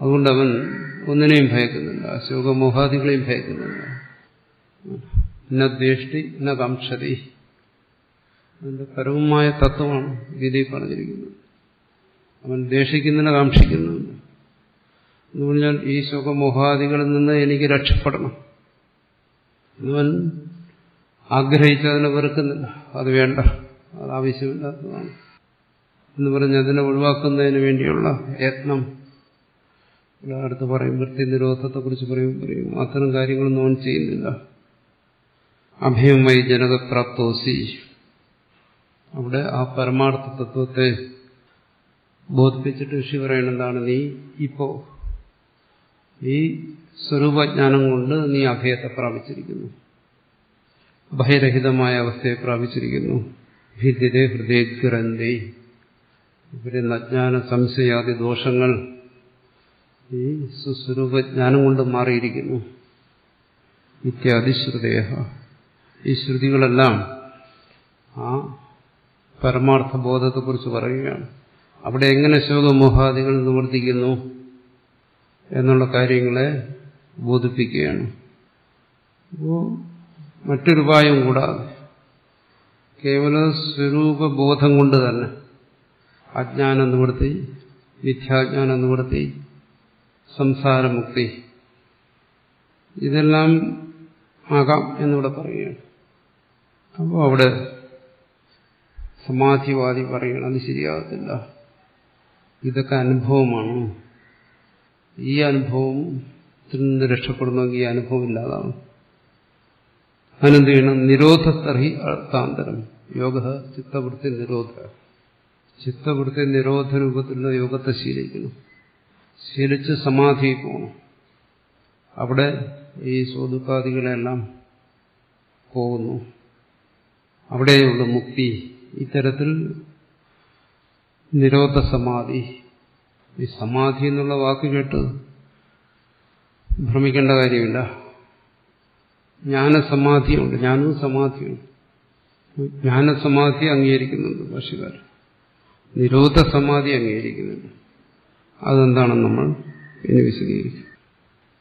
അതുകൊണ്ട് അവൻ ഒന്നിനെയും ഭയക്കുന്നില്ല ശോകമോഹാദികളെയും ഭയക്കുന്നില്ല ന ദ്വേഷ്ടി ന കാംക്ഷതി അതിന്റെ പരമമായ തത്വമാണ് ഗീതയിൽ പറഞ്ഞിരിക്കുന്നത് അവൻ ദ്വേഷിക്കുന്നില്ല കാക്ഷിക്കുന്നുണ്ട് എന്ന് പറഞ്ഞാൽ ഈ ശോകമോഹാദികളിൽ നിന്ന് എനിക്ക് രക്ഷപ്പെടണം അവൻ ആഗ്രഹിച്ചതിനെ വെറുക്കുന്നില്ല അത് വേണ്ട അത് ആവശ്യമില്ലാത്തതാണ് എന്ന് പറഞ്ഞ് അതിനെ ഒഴിവാക്കുന്നതിന് വേണ്ടിയുള്ള യത്നം ഇവിടെ അടുത്ത് പറയും വൃത്തി നിരോധത്തെക്കുറിച്ച് പറയും പറയും അത്തരം കാര്യങ്ങളൊന്നും അവൻ ചെയ്യുന്നില്ല അഭയമായി ജനകപ്രാപ്തോസി അവിടെ ആ പരമാർത്ഥ തത്വത്തെ ബോധിപ്പിച്ചിട്ട് ഋഷി പറയുന്നതാണ് നീ ഇപ്പോ ഈ സ്വരൂപജ്ഞാനം കൊണ്ട് നീ അഭയത്തെ പ്രാപിച്ചിരിക്കുന്നു ഭയരഹിതമായ അവസ്ഥയെ പ്രാപിച്ചിരിക്കുന്നു ഭിദ്യതേ ഹൃദയഗ്രന്ഥി ഇവരെ നജ്ഞാന സംശയാദി ദോഷങ്ങൾ ഈ സുസ്വരൂപജ്ഞാനം കൊണ്ട് മാറിയിരിക്കുന്നു ഇത്യാദി ശ്രുതയ ഈ ശ്രുതികളെല്ലാം ആ പരമാർത്ഥ ബോധത്തെക്കുറിച്ച് പറയുകയാണ് അവിടെ എങ്ങനെ ശോകമോഹാദികൾ നിവർത്തിക്കുന്നു എന്നുള്ള കാര്യങ്ങളെ ബോധിപ്പിക്കുകയാണ് അപ്പോൾ മറ്റൊരു ഉപായം കൂടാതെ കേവല സ്വരൂപബോധം കൊണ്ട് തന്നെ അജ്ഞാന നിവൃത്തി മിഥ്യാജ്ഞാന നിവൃത്തി സംസാരമുക്തി ഇതെല്ലാം ആകാം എന്നിവിടെ പറയുകയാണ് അപ്പോൾ അവിടെ സമാധിവാദി പറയണം അത് ശരിയാകത്തില്ല ഇതൊക്കെ അനുഭവമാണ് ഈ അനുഭവത്തിൽ നിന്ന് രക്ഷപ്പെടണമെങ്കിൽ ഈ അനുഭവം ഇല്ലാതാവും അതിനെന്ത് ചെയ്യണം നിരോധത്തർഹി അർത്ഥാന്തരം യോഗ ചിത്തവൃത്തി നിരോധ ചിത്തവൃത്തി നിരോധ രൂപത്തിലുള്ള യോഗത്തെ ശീലിക്കണം ശീലിച്ച് സമാധി പോകണം അവിടെ ഈ സ്വതുക്കാദികളെല്ലാം പോകുന്നു അവിടെയുള്ള മുക്തി ഇത്തരത്തിൽ നിരോധ സമാധി ഈ സമാധി എന്നുള്ള വാക്ക് കേട്ട് ഭ്രമിക്കേണ്ട കാര്യമില്ല ജ്ഞാനസമാധിയുണ്ട് ജ്ഞാനവും സമാധിയുണ്ട് ജ്ഞാനസമാധി അംഗീകരിക്കുന്നുണ്ട് ഭാഷകാരൻ നിരോധ സമാധി അംഗീകരിക്കുന്നുണ്ട് അതെന്താണെന്ന് നമ്മൾ ഇനി വിശദീകരിക്കും